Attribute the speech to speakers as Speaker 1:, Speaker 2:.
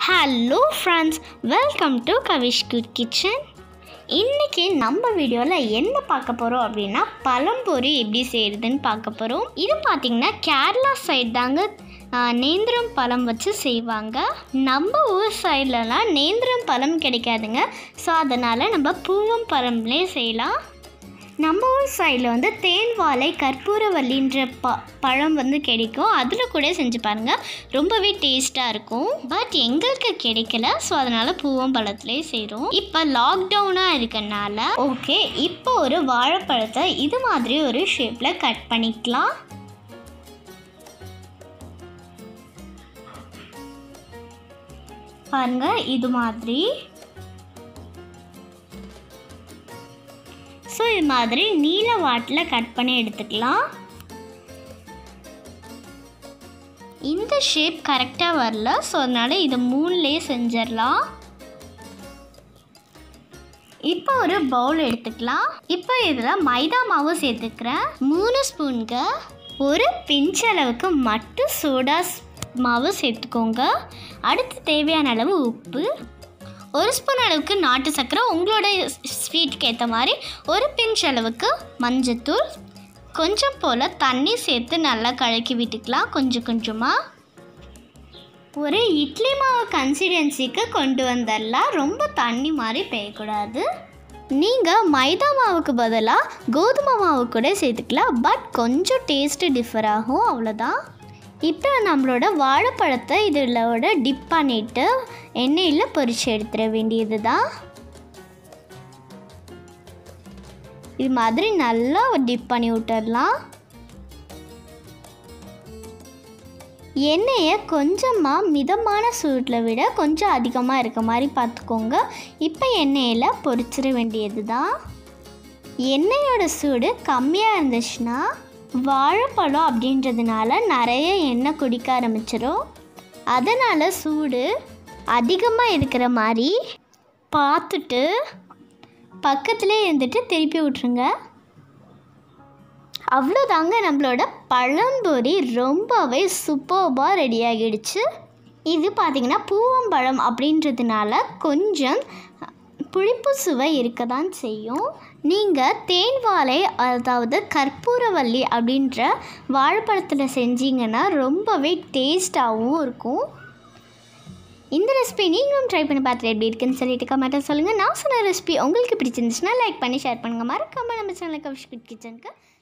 Speaker 1: hello friends welcome to Kavish good kitchen இன்றைக்கி நம்ம வீடியோவில் என்ன பார்க்க போகிறோம் அப்படின்னா பழம்பொரி எப்படி செய்கிறதுன்னு பார்க்க போகிறோம் இது பார்த்திங்கன்னா கேரளா சைடு தாங்க ஆ, நேந்திரம் பழம் வச்சு செய்வாங்க நம்ம ஊர் சைட்லலாம் நேந்திரம் பழம் கிடைக்காதுங்க ஸோ அதனால் நம்ம பூவம் பழம்லேயே செய்யலாம் நம்ம ஊர் சைடில் வந்து தேன் வாழை கற்பூரவல்லின்ற ப பழம் வந்து கிடைக்கும் அதில் கூட செஞ்சு பாருங்கள் ரொம்பவே டேஸ்ட்டாக இருக்கும் பட் எங்களுக்கு கிடைக்கல ஸோ அதனால் பூவம் பழத்துலேயே செய்கிறோம் இப்போ லாக்டவுனாக இருக்கனால ஓகே இப்போ ஒரு வாழைப்பழத்தை இது மாதிரி ஒரு ஷேப்பில் கட் பண்ணிக்கலாம் பாருங்க இது மாதிரி ஸோ இது மாதிரி நீல வாட்டில் கட் பண்ணி எடுத்துக்கலாம் இந்த ஷேப் கரெக்டாக வரல ஸோ அதனால் இது மூணுலேயே செஞ்சிடலாம் இப்போ ஒரு பவுல் எடுத்துக்கலாம் இப்போ இதில் மைதா மாவு சேர்த்துக்கிறேன் மூணு ஸ்பூனுங்க ஒரு பிஞ்ச் அளவுக்கு மட்டும் சோடா ஸ்- மாவு சேர்த்துக்கோங்க அடுத்து தேவையான அளவு உப்பு ஒரு ஸ்பூன் அளவுக்கு நாட்டு சர்க்கரை உங்களோட ஸ்வீட்டுக்கு ஏற்ற மாதிரி ஒரு பிஞ்ச் அளவுக்கு மஞ்சத்தூள் கொஞ்சம் போல் தண்ணி சேர்த்து நல்லா கலக்கி விட்டுக்கலாம் கொஞ்சம் கொஞ்சமாக ஒரு இட்லி மாவு கன்சிஸ்டன்சிக்கு கொண்டு வந்துடலாம் ரொம்ப தண்ணி மாதிரி பெய்யக்கூடாது நீங்கள் மைதா மாவுக்கு பதிலாக கோதுமை மாவு கூட சேர்த்துக்கலாம் பட் கொஞ்சம் டேஸ்ட்டு டிஃபர் ஆகும் அவ்வளோதான் இப்போ நம்மளோட வாழைப்பழத்தை இதிலோட டிப் பண்ணிவிட்டு எண்ணெயில் பொரிச்சு எடுத்துட வேண்டியது தான் இது மாதிரி நல்லா டிப் பண்ணி விட்டுடலாம் எண்ணெயை கொஞ்சமாக மிதமான சூட்டில் விட கொஞ்சம் அதிகமாக இருக்க மாதிரி பார்த்துக்கோங்க இப்போ எண்ணெயில் பொரிச்சிட வேண்டியது தான் எண்ணெயோட சூடு கம்மியாக இருந்துச்சுன்னா வாழைப்பழம் அப்படின்றதுனால நிறைய எண்ணெய் குடிக்க ஆரம்பிச்சிடும் அதனால் சூடு அதிகமாக இருக்கிற மாதிரி பார்த்துட்டு பக்கத்துலேயே இருந்துட்டு திருப்பி விட்ருங்க அவ்வளோதாங்க நம்மளோட பழம்பொரி ரொம்பவே சூப்பர்பாக ரெடி ஆகிடுச்சு இது பார்த்திங்கன்னா பூவம்பழம் அப்படின்றதுனால கொஞ்சம் புளிப்பு சுவை இருக்க தான் செய்யும் நீங்கள் தேன் வாழை அதாவது கற்பூரவல்லி அப்படின்ற வாழைப்பழத்தில் செஞ்சீங்கன்னா ரொம்பவே டேஸ்ட்டாகவும் இருக்கும் இந்த ரெசிபி நீங்களும் ட்ரை பண்ணி பார்த்துட்டு எப்படி இருக்குன்னு சொல்லிட்டு கமெண்ட்டை சொல்லுங்கள் நான் சொன்ன ரெசிபி உங்களுக்கு பிடிச்சிருந்துச்சுன்னா லைக் பண்ணி ஷேர் பண்ணுங்கள் மறக்காமல் நம்ம சேனலுக்கு கிச்சனுக்கு